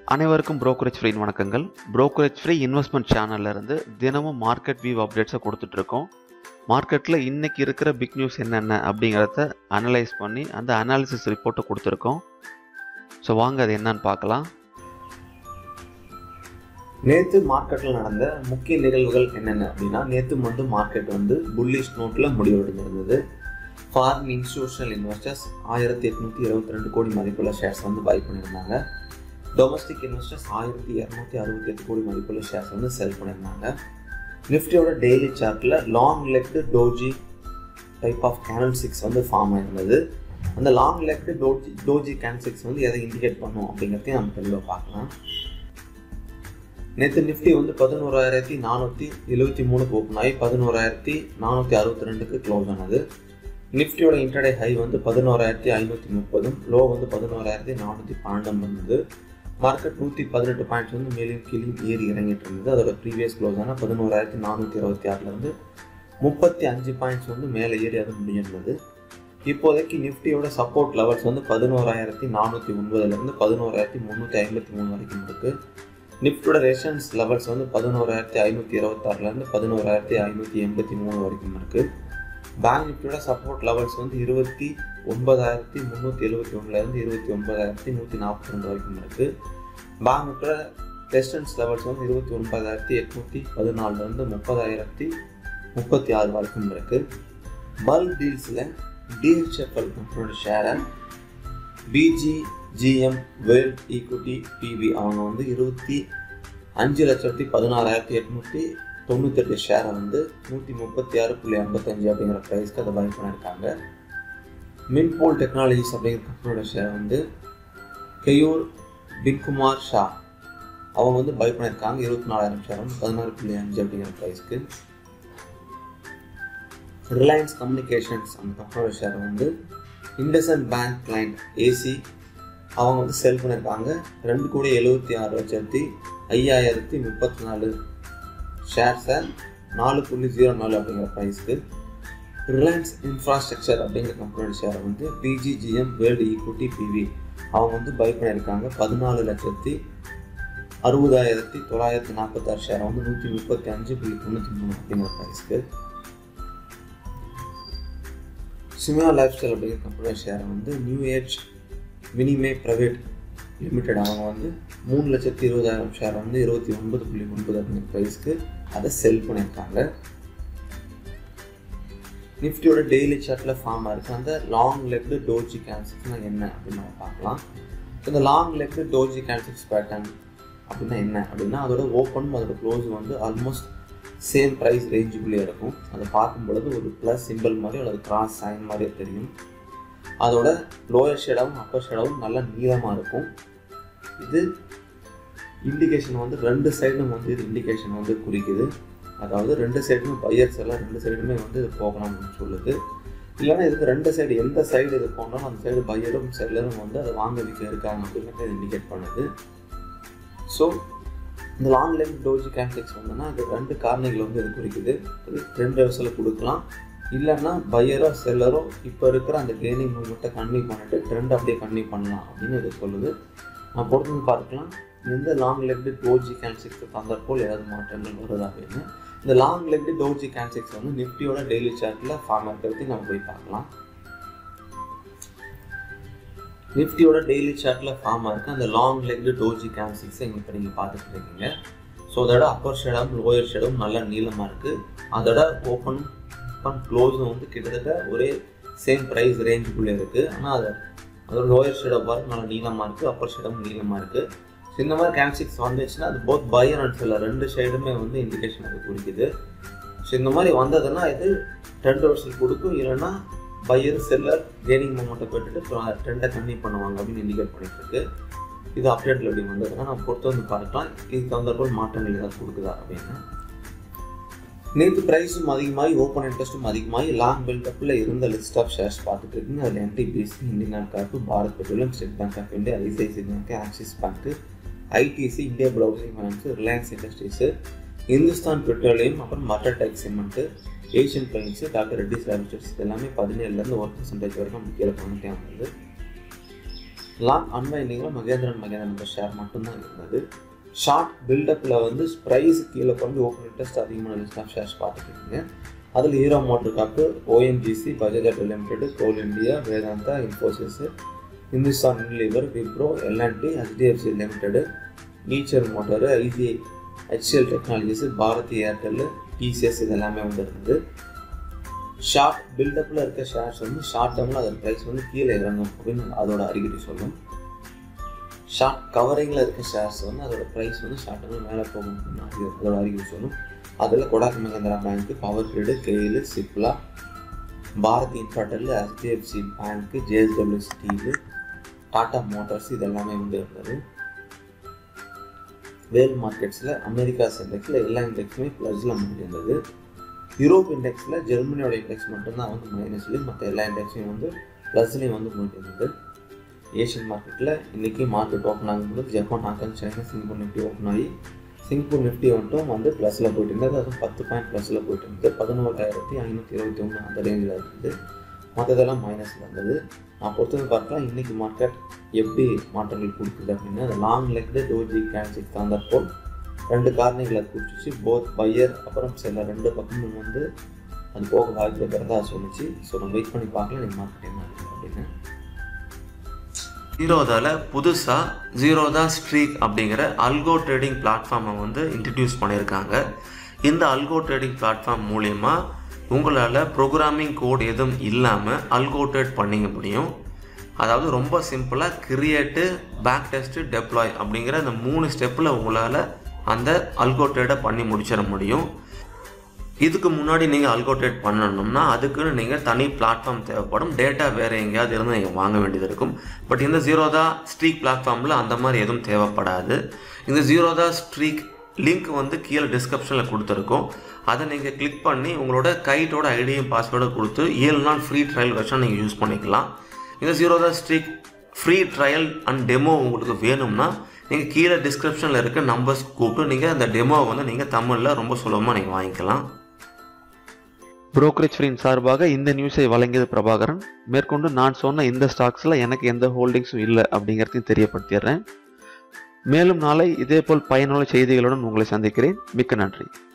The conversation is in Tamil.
அனைவருக்கும் brokerage ஃப்ரீ வணக்கங்கள் brokerage ஃப்ரீ இன்வெஸ்ட்மெண்ட் சேனல்ல இருந்து தினமும் மார்க்கெட் வியூ அப்டேட்ஸை கொடுத்துட்ருக்கோம் மார்க்கெட்டில் இன்னைக்கு இருக்கிற பிக் நியூஸ் என்னென்ன அப்படிங்கிறத அனலைஸ் பண்ணி அந்த அனாலிசிஸ் ரிப்போர்ட்டை கொடுத்துருக்கோம் ஸோ வாங்க அது என்னன்னு பார்க்கலாம் நேற்று மார்க்கெட்டில் நடந்த முக்கிய நிகழ்வுகள் என்னென்ன அப்படின்னா நேற்று வந்து மார்க்கெட் வந்து புல்லிஷ் நோட்டில் முடிவடைந்திருந்தது ஃபாரின் இன்ஸ்டியூஷனல் இன்வெஸ்டர்ஸ் ஆயிரத்தி எட்நூற்றி இருபத்தி ரெண்டு கோடி மதிப்புள்ள ஷேர்ஸ் வந்து பை பண்ணியிருந்தாங்க டொமஸ்டிக் இன்வெஸ்டர்ஸ் ஆயிரத்தி இரநூத்தி அறுபத்தி எட்டு கோடி மதிப்புள்ள ஷேர்ஸ் வந்து செல் பண்ணியிருந்தாங்க நிஃப்டியோட டெய்லி சார்ட்டில் long legged doji type of candlestick வந்து ஃபார்ம் ஆயிருந்தது அந்த லாங் லெக்டு டோஜி டோஜி கேன் சிக்ஸ் வந்து எதை இண்டிகேட் பண்ணும் அப்படிங்கிறதையும் நம்ம தெளிவாக பார்க்கலாம் நேற்று நிஃப்டி வந்து பதினோராயிரத்தி நானூற்றி எழுபத்தி மூணுக்கு ஓப்பன் ஆகி பதினோராயிரத்தி நானூற்றி அறுபத்தி ரெண்டுக்கு க்ளோஸ் ஆனது நிஃப்டியோட இன்டர்டே ஹை வந்து பதினோராயிரத்தி ஐநூற்றி முப்பதும் லோ வந்து பதினோராயிரத்தி நானூற்றி பன்னெண்டும் வந்தது மார்க்கெட் நூற்றி பதினெட்டு பாயிண்ட்ஸ் வந்து மேலும் கீழே ஏறி இறங்கிட்டு இருந்தது அதோட ப்ரீவியஸ் க்ளோஸ் ஆனால் பதினோராயிரத்தி நானூற்றி இருபத்தி ஆறுலேருந்து முப்பத்தி அஞ்சு பாயிண்ட்ஸ் வந்து மேலே ஏறி அது முடிஞ்சிருந்தது இப்போதைக்கு நிஃப்டியோட சப்போர்ட் லெவல்ஸ் வந்து பதினோராயிரத்தி நானூற்றி ஒன்பதுலேருந்து பதினோராயிரத்தி முந்நூற்றி ஐம்பத்தி மூணு வரைக்கும் இருக்குது நிஃப்டியோட ரெஷன்ஸ் லெவல்ஸ் வந்து பதினோராயிரத்தி ஐநூற்றி இருபத்தாறுலேருந்து பதினோராயிரத்தி ஐநூற்றி எண்பத்தி மூணு வரைக்கும் இருக்குது பேங்க் நிஃப்டியோட சப்போர்ட் லெவல்ஸ் வந்து இருபத்தி ஒன்பதாயிரத்தி முந்நூற்றி எழுபத்தி ஒன்றுலேருந்து இருபத்தி ஒன்பதாயிரத்தி நூற்றி நாற்பத்தி ரெண்டு வரைக்கும் இருக்குது பேங்க் நிஃப்டியோட ரெசிஸ்டன்ஸ் லெவல்ஸ் வந்து இருபத்தி ஒன்பதாயிரத்தி எட்நூற்றி பதினாலுலேருந்து முப்பதாயிரத்தி முப்பத்தி ஆறு வரைக்கும் இருக்குது பல்க் டீல்ஸில் டிஹெச்எஃப்எல் கம்பெனியோட ஷேரை BG GM world equity BV அவங்க வந்து இருபத்தி அஞ்சு லட்சத்தி பதினாறாயிரத்தி எட்நூற்றி தொண்ணூத்தெட்டு ஷேரை வந்து நூற்றி முப்பத்தி ஆறு புள்ளி ஐம்பத்தஞ்சு அப்படிங்கிற ப்ரைஸ்க்கு அதை பை பண்ணியிருக்காங்க மின்போல் டெக்னாலஜிஸ் அப்படிங்கிற கம்பெனியோட ஷேர் வந்து கெயூர் பின்குமார் ஷா அவங்க வந்து பை பண்ணியிருக்காங்க இருபத்தி நாலாயிரம் ஷேர் வந்து பதினாறு புள்ளி அஞ்சு அப்படிங்கிற ப்ரைஸ்க்கு ரிலையன்ஸ் கம்யூனிகேஷன்ஸ் அந்த கம்பெனியோட ஷேர் வந்து இண்டசன் பேங்க் கிளைண்ட் ஏசி அவங்க வந்து செல் பண்ணியிருக்காங்க ரெண்டு கோடி எழுபத்தி ஆறு லட்சத்தி ஐயாயிரத்தி முப்பத்தி நாலு ஷேர்ஸை நாலு புள்ளி ஜீரோ நாலு அப்படிங்கிற ப்ரைஸ்க்கு ரிலையன்ஸ் இன்ஃப்ராஸ்ட்ரக்சர் அப்படிங்கிற கம்பெனியோட ஷேர் வந்து பிஜிஜிஎம் வேர்ல்டு ஈக்விட்டி பிவி அவங்க வந்து பை பண்ணியிருக்காங்க பதினாலு லட்சத்தி அறுபதாயிரத்தி தொள்ளாயிரத்தி நாற்பத்தாறு ஷேர் வந்து நூற்றி முப்பத்தி அஞ்சு புள்ளி தொண்ணூற்றி மூணு அப்படிங்கிற ப்ரைஸ்க்கு சிமியா லைஃப் ஸ்டைல் அப்படிங்கிற கம்பெனியோட ஷேர் வந்து நியூ ஏஜ் வினிமே ப்ரைவேட் லிமிடெட் அவங்க வந்து மூணு லட்சத்தி இருபதாயிரம் ஷேர் வந்து இருபத்தி ஒன்பது புள்ளி ஒன்பது அப்படிங்கிற ப்ரைஸ்க்கு அதை செல் பண்ணியிருக்காங்க நிஃப்டியோட டெய்லி சார்ட்டில் ஃபார்ம் ஆயிருக்கு அந்த லாங் லெக்டு டோஜி கேன்சல்ஸ்னால் என்ன அப்படின்னு நம்ம பார்க்கலாம் இந்த long legged doji candles pattern அப்படின்னா என்ன அப்படின்னா அதோட ஓப்பன் அதோட க்ளோஸ் வந்து ஆல்மோஸ்ட் சேம் ப்ரைஸ் ரேஞ்சுக்குள்ளே இருக்கும் அதை பார்க்கும் பொழுது ஒரு ப்ளஸ் சிம்பிள் மாதிரி அல்லது கிராஸ் சைன் மாதிரியே தெரியும் அதோட லோயர் ஷேடாகவும் அப்பர் ஷேடாகவும் நல்லா நீளமாக இருக்கும் இது இண்டிகேஷன் வந்து ரெண்டு சைடும் வந்து இது இண்டிகேஷன் வந்து குறிக்குது அதாவது ரெண்டு சைடுமே பையர்ஸ் எல்லாம் ரெண்டு சைடுமே வந்து இது போகலாம் அப்படின்னு சொல்லுது இல்லைன்னா இதுக்கு ரெண்டு சைடு எந்த சைடு இது போனாலும் அந்த சைடு பையரும் செல்லரும் வந்து அதை வாங்க விற்க இருக்காங்க அப்படிங்கிறத இண்டிகேட் பண்ணுது ஸோ இந்த லாங் லைன் டோஜி கேன்செக்ஸ் வந்தோன்னா அது ரெண்டு காரணிகள் வந்து இது குறிக்குது அது ட்ரெண்ட் ரிவர்ஸில் கொடுக்கலாம் இல்லைன்னா பையரோ செல்லரோ இப்போ இருக்கிற அந்த கெய்னிங் மூவ்மெண்ட்டை கன்வியூ பண்ணிட்டு ட்ரெண்ட் அப்படியே கன்வியூ பண்ணலாம் அப்படின்னு இது சொல்லுது நான் பொறுத்து பார்க்கலாம் எந்த லாங் லெக்டு டோஜி கேன்செக்ஸ் தந்தற்போல் ஏதாவது மாற்றங்கள் வருதா அப்படின்னு இந்த லாங் லெக்டு டோஜி கேன்செக்ஸ் வந்து நிஃப்டியோட டெய்லி சார்ட்டில் ஃபார்ம் இருக்கிறது நம்ம போய் பார்க்கலாம் நிஃப்டியோட டெய்லி சார்ட்டில் ஃபார்ம் ஆயிருக்கு அந்த லாங் லெக்டு டோஜி கேன்சிக்ஸை இங்கே இப்போ நீங்கள் பார்த்துட்டு இருக்கீங்க ஸோ அதோட அப்பர் ஷேடாகவும் லோயர் ஷேடாகவும் நல்லா நீளமாக இருக்குது அதோட ஓப்பன் அண்ட் க்ளோஸும் வந்து கிட்டத்தட்ட ஒரே சேம் ப்ரைஸ் ரேஞ்சுக்குள்ளே இருக்குது ஆனால் அது அதோட லோயர் ஷேடை பார்த்து நல்லா நீளமாக இருக்குது அப்பர் ஷேடும் நீளமாக இருக்குது ஸோ இந்த மாதிரி கேன்சிக்ஸ் வந்துச்சுன்னா அது போத் பையர் அண்ட் செல்லர் ரெண்டு சைடுமே வந்து இண்டிகேஷன் அது குறிக்குது ஸோ இந்த மாதிரி வந்ததுன்னா இது ட்ரெண்ட் ரிவர்சல் கொடுக்கும் இல்லைன்னா பையர் செல்லர் கெய்னிங் மூமெண்ட்டை பெற்றுட்டு ட்ரெண்டை கம்மி பண்ணுவாங்க அப்படின்னு இண்டிகேட் பண்ணிட்டு இருக்கு இது அப்டேட்டில் எப்படி வந்ததுன்னா நம்ம பொறுத்து வந்து பார்க்கலாம் இதுக்கு தகுந்தாற்போல் மாற்றங்கள் ஏதாவது கொடுக்குதா அப்படின்னு நேற்று ப்ரைஸும் அதிகமாகி ஓப்பன் இன்ட்ரெஸ்ட்டும் அதிகமாகி லாங் பில்டப்பில் இருந்த லிஸ்ட் ஆஃப் ஷேர்ஸ் பார்த்துட்டு இருக்கீங்க அதில் NTPC Indian Bank corp Bharat Petroleum State Bank of India ICICI Bank Axis Bank ITC India ப்ரௌசிங் finance Reliance Industries Hindustan Petroleum அப்புறம் மற்ற tech cement Asian Paints Dr Reddy's Laboratories இது எல்லாமே பதினேழுலேருந்து ஒரு பர்சன்டேஜ் வரைக்கும் நம்ம கீழே பண்ணிட்டே வந்தது லாங் அன்வைண்டிங்கில் மகேந்திரன் மகேந்திரன் ஷேர் மட்டும்தான் இருந்தது ஷார்ட் பில்டப்பில் வந்து ப்ரைஸ் கீழே குறைஞ்சி ஓப்பன் இன்ட்ரெஸ்ட் அதிகமான லிஸ்ட் ஆஃப் ஷேர்ஸ் பார்த்துக்கிட்டீங்க அதில் Hero Motor corp ONGC Bajaj auto limited Coal India Vedanta Infosys Hindustan Unilever Wipro L and T HDFC limited Eicher motor HCL Technologies Bharti Airtel TCS இது எல்லாமே வந்து இருக்குது ஷார்ட் பில்டப்பில் இருக்க ஷேர்ஸ் வந்து ஷார்ட் டேர்மில் அதோட ப்ரைஸ் வந்து கீழே இறங்கும் அப்படின்னு அதோட அறிகுறி சொல்லும் ஷார்ட் கவரிங்கில் இருக்க ஷேர்ஸ் வந்து அதோட ப்ரைஸ் வந்து ஷார்ட் டேர்மில் மேலே போகும் அப்படின்னு அது- அதோட அறிகுறி சொல்லும் அதில் Kotak Mahindra bank power grid GAIL Cipla Bharti Infratel HDFC bank JSW steel Tata Motors இது எல்லாமே வந்து இருந்தது வேல் மார்க்கெட்ஸில் அமெரிக்காஸ் இண்டெக்ஸில் எல்லா இண்டெக்ஸுமே ப்ளஸில் முடிஞ்சிருந்தது யூரோப் இண்டெக்ஸில் ஜெர்மனியோட இண்டெக்ஸ் மட்டும்தான் வந்து மைனஸ்லையும் மற்ற எல்லா இண்டெக்ஸையும் வந்து ப்ளஸ்லேயும் வந்து முடிஞ்சிருந்தது ஏஷியன் மார்க்கெட்டில் இன்றைக்கி மார்க்கெட் ஓப்பன் ஆகும்போது Japan Hong Kong China Singapore Nifty open ஆகி சிங்கப்பூர் நிஃப்டி மட்டும் வந்து ப்ளஸில் போயிட்டு இருந்தது அதுவும் பத்து பாயிண்ட் ப்ளஸில் போயிட்டு இருந்தது பதினோராயிரத்தி ஐநூற்றி இருபத்தி ஒன்று அந்த ரேஞ்சில் இருந்தது மற்றதெல்லாம் மைனஸில் இருந்தது நான் பொறுத்தது பார்க்கலாம் இன்றைக்கி மார்க்கெட் எப்படி மாற்றங்கள் கொடுக்குது அப்படின்னா அந்த லாங் லெக்டு டோஜி கேன்சிக் தகுந்தாற்போல் ரெண்டு காரணிகளை குறிச்சிச்சு போத் பையர் அப்புறம் சில ரெண்டு பக்கமும் வந்து அது போக வாய்ப்பு இருக்கிறதா சொல்லிச்சு ஸோ நம்ம வெயிட் பண்ணி பார்க்கலாம் நீங்கள் மார்க்கெட் என்ன ஆகுது அப்படின்னு ஜீரோதால புதுசாக ஜீரோதா ஸ்ட்ரீக் அப்படிங்கிற அல்கோ ட்ரேடிங் பிளாட்ஃபார்மை வந்து இன்ட்ரடியூஸ் பண்ணியிருக்காங்க இந்த அல்கோ ட்ரேடிங் பிளாட்ஃபார்ம் மூலயமா உங்களால் ப்ரோக்ராமிங் கோட் எதுவும் இல்லாமல் அல்கோ ட்ரேட் பண்ணிக்க முடியும் அதாவது ரொம்ப சிம்பிளாக கிரியேட்டு பேக் டெஸ்ட்டு டெப்ளாய் அப்படிங்கிற அந்த மூணு ஸ்டெப்பில் உங்களால் அந்த அல்கோ ட்ரேடை பண்ணி முடிச்சிட முடியும் இதுக்கு முன்னாடி நீங்கள் அல்கோட்ரேட் பண்ணணும்னா அதுக்குன்னு நீங்கள் தனி பிளாட்ஃபார்ம் தேவைப்படும் டேட்டா வேறு எங்கேயாவது இருந்து நீங்கள் வாங்க வேண்டியது இருக்கும் பட் இந்த ஜீரோதா ஸ்ட்ரீக் பிளாட்ஃபார்மில் அந்த மாதிரி எதுவும் தேவைப்படாது இந்த ஜீரோதா ஸ்ட்ரீக் லிங்க் வந்து கீழே டிஸ்கிரிப்ஷனில் கொடுத்துருக்கோம் அதை நீங்கள் கிளிக் பண்ணி உங்களோட கைட்டோட ஐடியும் பாஸ்வேர்டும் கொடுத்து ஏழு நாள் ஃப்ரீ ட்ரையல் வெர்ஷன் நீங்கள் யூஸ் பண்ணிக்கலாம் இந்த Zerodha streak free trial and demo உங்களுக்கு வேணும்னா நீங்கள் கீழே டிஸ்கிரிப்ஷனில் இருக்க நம்பர்ஸ் கூப்பிட்டு நீங்கள் அந்த டெமோவை வந்து நீங்கள் தமிழில் ரொம்ப சுலபமாக நீங்கள் வாங்கிக்கலாம் brokerage ஃப்ரீயின் சார்பாக இந்த நியூஸை வழங்கியது பிரபாகரன் மேற்கொண்டு நான் சொன்ன இந்த ஸ்டாக்ஸில் எனக்கு எந்த ஹோல்டிங்ஸும் இல்லை அப்படிங்கிறதையும் தெரியப்படுத்திடுறேன் மேலும் நாளை இதேபோல் பயனுள்ள செய்திகளுடன் உங்களை சந்திக்கிறேன் மிக்க நன்றி